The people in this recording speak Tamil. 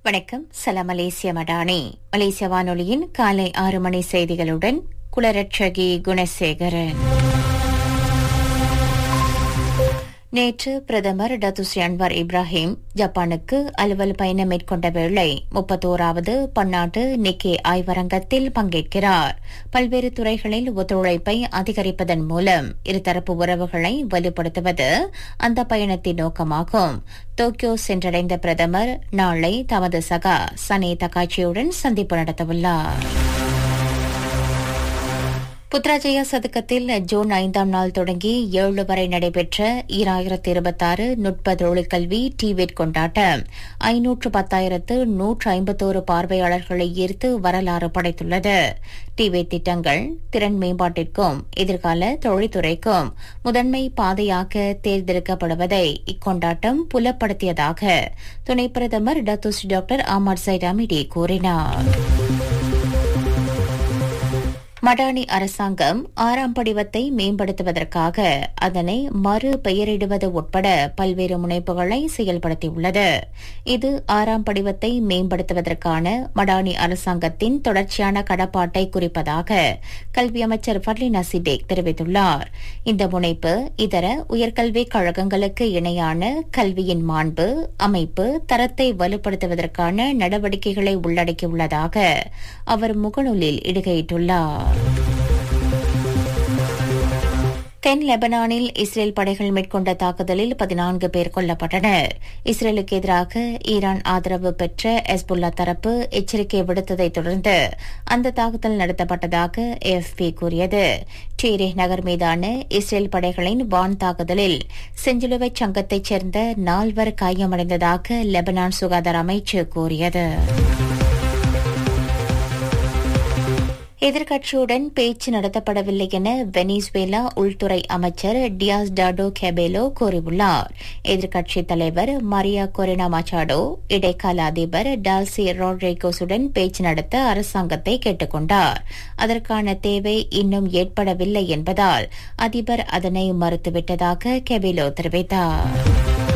வணக்கம் சலாம் மலேசிய மடானி மலேசிய வானொலியின் காலை ஆறு மணி செய்திகளுடன் குலரட்சகி குணசேகரன் நேற்று பிரதமர் டத்துஸ்ரீ அன்வார் இப்ராஹிம் ஜப்பானுக்கு அலுவல் பயணம் மேற்கொண்ட வேளை முப்பத்தோராவது பன்னாட்டு நிக்கே ஆய்வரங்கத்தில் பங்கேற்கிறார் பல்வேறு துறைகளில் ஒத்துழைப்பை அதிகரிப்பதன் மூலம் இருதரப்பு உறவுகளை வலுப்படுத்துவது அந்த பயணத்தின் நோக்கமாகும் டோக்கியோ சென்றடைந்த பிரதமர் நாளை தமது சகா சனே தகாச்சியுடன் சந்திப்பு நடத்தவுள்ளார் புத்ராஜயா சதுக்கத்தில் ஜூன் ஐந்தாம் நாள் தொடங்கி ஏழு வரை நடைபெற்ற ஈராயிரத்தி இருபத்தாறு நுட்ப தொழிற்கல்வி டிவேட் கொண்டாட்டம் ஐநூற்று பத்தாயிரத்து நூற்று ஐம்பத்தோரு பார்வையாளர்களை ஈர்த்து வரலாறு படைத்துள்ளது டிவேட் திட்டங்கள் திறன் மேம்பாட்டிற்கும் எதிர்கால தொழில்துறைக்கும் முதன்மை பாதையாக தேர்ந்தெடுக்கப்படுவதை இக்கொண்டாட்டம் புலப்படுத்தியதாக துணை பிரதமர் டத்துஸ் டாக்டர் அமர் சைடாமிடி கூறினார் மடானி அரசாங்கம் ஆறாம் படிவத்தை மேம்படுத்துவதற்காக அதனை மறு பெயரிடுவது உட்பட பல்வேறு முனைப்புகளை செயல்படுத்தியுள்ளது இது ஆறாம் படிவத்தை மேம்படுத்துவதற்கான மடானி அரசாங்கத்தின் தொடர்ச்சியான கடப்பாட்டை குறிப்பதாக கல்வி அமைச்சர் ஃபர்லினா சிடேக் தெரிவித்துள்ளார் இந்த முனைப்பு இதர உயர்கல்வி கழகங்களுக்கு இணையான கல்வியின் மாண்பு அமைப்பு தரத்தை வலுப்படுத்துவதற்கான நடவடிக்கைகளை உள்ளடக்கியுள்ளதாக அவர் முகநூலில் இடுகையிட்டுள்ளார் தென் லெபனானில் இஸ்ரேல் படைகள் மேற்கொண்ட தாக்குதலில் பதினான்கு பேர் கொல்லப்பட்டனர் இஸ்ரேலுக்கு எதிராக ஈரான் ஆதரவு பெற்ற எஸ்புல்லா தரப்பு எச்சரிக்கை விடுத்ததை தொடர்ந்து அந்த தாக்குதல் நடத்தப்பட்டதாக ஏஎஃப்பி கூறியது டீரே நகர் மீதான இஸ்ரேல் படைகளின் வான் தாக்குதலில் செஞ்சிலுவை சங்கத்தைச் சேர்ந்த நால்வர் காயமடைந்ததாக லெபனான் சுகாதார அமைச்சு கூறியது எதிர்க்கட்சியுடன் பேச்சு நடத்தப்படவில்லை என வெனிசுவேலா உள்துறை அமைச்சர் டியாஸ் டாடோ கெபேலோ கூறியுள்ளார் எதிர்க்கட்சித் தலைவர் மரியா கொரினா மச்சாடோ இடைக்கால அதிபர் டால்சி ரோட்ரிகோஸுடன் பேச்சு நடத்த அரசாங்கத்தை கேட்டுக் கொண்டார் அதற்கான தேவை இன்னும் ஏற்படவில்லை என்பதால் அதிபர் அதனை மறுத்துவிட்டதாக கெபேலோ தெரிவித்தார்